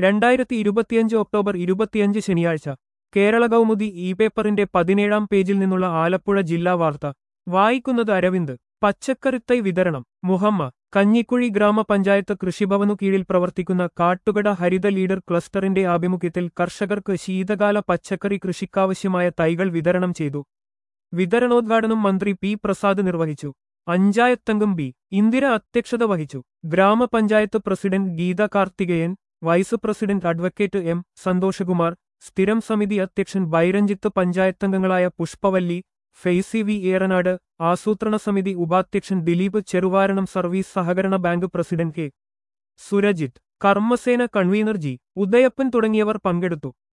രണ്ടായിരത്തി ഇരുപത്തിയഞ്ച് ഒക്ടോബർ ഇരുപത്തിയഞ്ച് ശനിയാഴ്ച കേരള കൗമുദി ഇ പേപ്പറിന്റെ പതിനേഴാം പേജിൽ നിന്നുള്ള ആലപ്പുഴ ജില്ലാ വാർത്ത വായിക്കുന്നത് അരവിന്ദ് പച്ചക്കറിത്തൈ വിതരണം മുഹമ്മ കഞ്ഞിക്കുഴി ഗ്രാമപഞ്ചായത്ത് കൃഷിഭവനു കീഴിൽ പ്രവർത്തിക്കുന്ന കാട്ടുകട ഹരിത ലീഡർ ക്ലസ്റ്ററിന്റെ ആഭിമുഖ്യത്തിൽ കർഷകർക്ക് ശീതകാല പച്ചക്കറി കൃഷിക്കാവശ്യമായ തൈകൾ വിതരണം ചെയ്തു വിതരണോദ്ഘാടനം മന്ത്രി പി പ്രസാദ് നിർവഹിച്ചു പഞ്ചായത്തംഗം ബി ഇന്ദിര അധ്യക്ഷത വഹിച്ചു ഗ്രാമപഞ്ചായത്ത് president Geetha Karthikeyan vice president advocate M Santhoshkumar സ്ഥിരം സമിതി അധ്യക്ഷൻ ബൈരഞ്ജിത്ത് പഞ്ചായത്തംഗങ്ങളായ പുഷ്പവല്ലി ഫെയ്സി വി ഏറനാട് ആസൂത്രണ സമിതി ഉപാധ്യക്ഷൻ ദിലീപ് ചെറുവാരണം സർവീസ് സഹകരണ ബാങ്ക് പ്രസിഡന്റ് കെ സുരജിത്ത് കർമ്മസേന കൺവീനർ ജി ഉദയപ്പൻ തുടങ്ങിയവർ പങ്കെടുത്തു